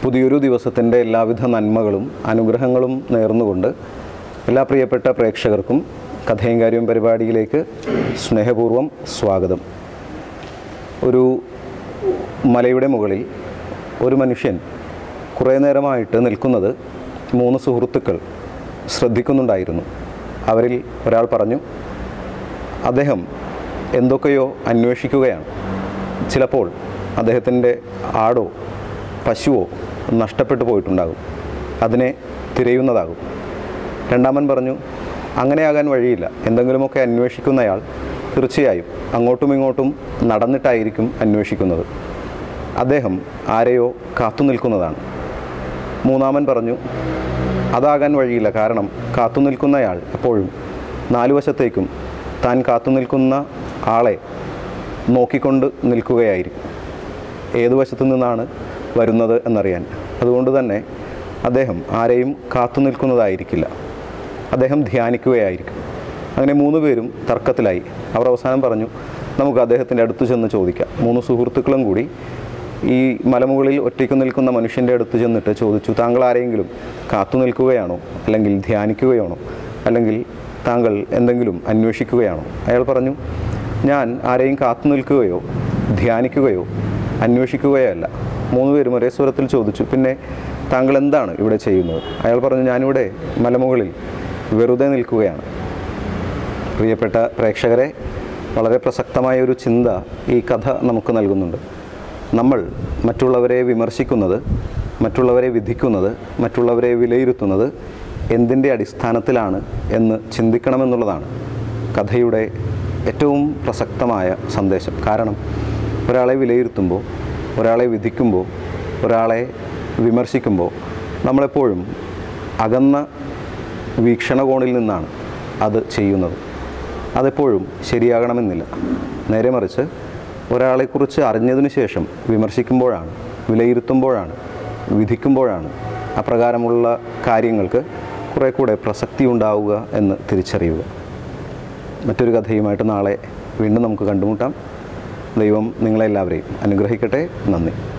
പുതിയൊരു ദിവസത്തിൻ്റെ എല്ലാവിധ നന്മകളും അനുഗ്രഹങ്ങളും നേർന്നുകൊണ്ട് എല്ലാ പ്രിയപ്പെട്ട പ്രേക്ഷകർക്കും കഥയും കാര്യവും പരിപാടിയിലേക്ക് സ്നേഹപൂർവ്വം സ്വാഗതം ഒരു മലയുടെ മുകളിൽ ഒരു മനുഷ്യൻ കുറേ നേരമായിട്ട് നിൽക്കുന്നത് മൂന്ന് സുഹൃത്തുക്കൾ ശ്രദ്ധിക്കുന്നുണ്ടായിരുന്നു അവരിൽ ഒരാൾ പറഞ്ഞു അദ്ദേഹം എന്തൊക്കെയോ അന്വേഷിക്കുകയാണ് ചിലപ്പോൾ അദ്ദേഹത്തിൻ്റെ ആടോ പശുവോ നഷ്ടപ്പെട്ടു പോയിട്ടുണ്ടാകും അതിനെ തിരയുന്നതാകും രണ്ടാമൻ പറഞ്ഞു അങ്ങനെയാകാൻ വഴിയില്ല എന്തെങ്കിലുമൊക്കെ അന്വേഷിക്കുന്നയാൾ തീർച്ചയായും അങ്ങോട്ടും ഇങ്ങോട്ടും നടന്നിട്ടായിരിക്കും അന്വേഷിക്കുന്നത് അദ്ദേഹം ആരെയോ കാത്തു നിൽക്കുന്നതാണ് മൂന്നാമൻ പറഞ്ഞു അതാകാൻ വഴിയില്ല കാരണം കാത്തു നിൽക്കുന്നയാൾ എപ്പോഴും നാലു വശത്തേക്കും താൻ കാത്തു നിൽക്കുന്ന ആളെ നോക്കിക്കൊണ്ട് നിൽക്കുകയായിരിക്കും ഏതു വശത്തു നിന്നാണ് വരുന്നത് എന്നറിയാൻ അതുകൊണ്ട് തന്നെ അദ്ദേഹം ആരെയും കാത്തു നിൽക്കുന്നതായിരിക്കില്ല അദ്ദേഹം ധ്യാനിക്കുകയായിരിക്കും അങ്ങനെ മൂന്ന് പേരും തർക്കത്തിലായി അവർ അവസാനം പറഞ്ഞു നമുക്ക് അദ്ദേഹത്തിൻ്റെ അടുത്ത് ചെന്ന് ചോദിക്കാം മൂന്ന് സുഹൃത്തുക്കളും കൂടി ഈ മലമുകളിൽ ഒറ്റയ്ക്ക് നിൽക്കുന്ന മനുഷ്യൻ്റെ അടുത്ത് ചെന്നിട്ട് ചോദിച്ചു താങ്കൾ ആരെങ്കിലും കാത്തു നിൽക്കുകയാണോ അല്ലെങ്കിൽ ധ്യാനിക്കുകയാണോ അല്ലെങ്കിൽ താങ്കൾ എന്തെങ്കിലും അന്വേഷിക്കുകയാണോ അയാൾ പറഞ്ഞു ഞാൻ ആരെയും കാത്തു നിൽക്കുകയോ ധ്യാനിക്കുകയോ അന്വേഷിക്കുകയോ അല്ല മൂന്ന് പേരും ഒരേ സ്വരത്തിൽ ചോദിച്ചു പിന്നെ താങ്കൾ എന്താണ് ഇവിടെ ചെയ്യുന്നത് അയാൾ പറഞ്ഞു ഞാനിവിടെ മലമുകളിൽ വെറുതെ നിൽക്കുകയാണ് പ്രിയപ്പെട്ട പ്രേക്ഷകരെ വളരെ പ്രസക്തമായ ഒരു ചിന്ത ഈ കഥ നമുക്ക് നൽകുന്നുണ്ട് നമ്മൾ മറ്റുള്ളവരെ വിമർശിക്കുന്നത് മറ്റുള്ളവരെ വിധിക്കുന്നത് മറ്റുള്ളവരെ വിലയിരുത്തുന്നത് എന്തിൻ്റെ അടിസ്ഥാനത്തിലാണ് എന്ന് ചിന്തിക്കണമെന്നുള്ളതാണ് കഥയുടെ ഏറ്റവും പ്രസക്തമായ സന്ദേശം കാരണം ഒരാളെ വിലയിരുത്തുമ്പോൾ ഒരാളെ വിധിക്കുമ്പോൾ ഒരാളെ വിമർശിക്കുമ്പോൾ നമ്മളെപ്പോഴും അകന്ന വീക്ഷണകോണിൽ നിന്നാണ് അത് ചെയ്യുന്നത് അതെപ്പോഴും ശരിയാകണമെന്നില്ല നേരെ മറിച്ച് ഒരാളെക്കുറിച്ച് അറിഞ്ഞതിന് ശേഷം വിമർശിക്കുമ്പോഴാണ് വിലയിരുത്തുമ്പോഴാണ് വിധിക്കുമ്പോഴാണ് അപ്രകാരമുള്ള കാര്യങ്ങൾക്ക് കുറേ കൂടെ പ്രസക്തി ഉണ്ടാവുക എന്ന് തിരിച്ചറിയുക മറ്റൊരു കഥയുമായിട്ട് നാളെ വീണ്ടും നമുക്ക് കണ്ടുമുട്ടാം ദൈവം നിങ്ങളെല്ലാവരെയും അനുഗ്രഹിക്കട്ടെ നന്ദി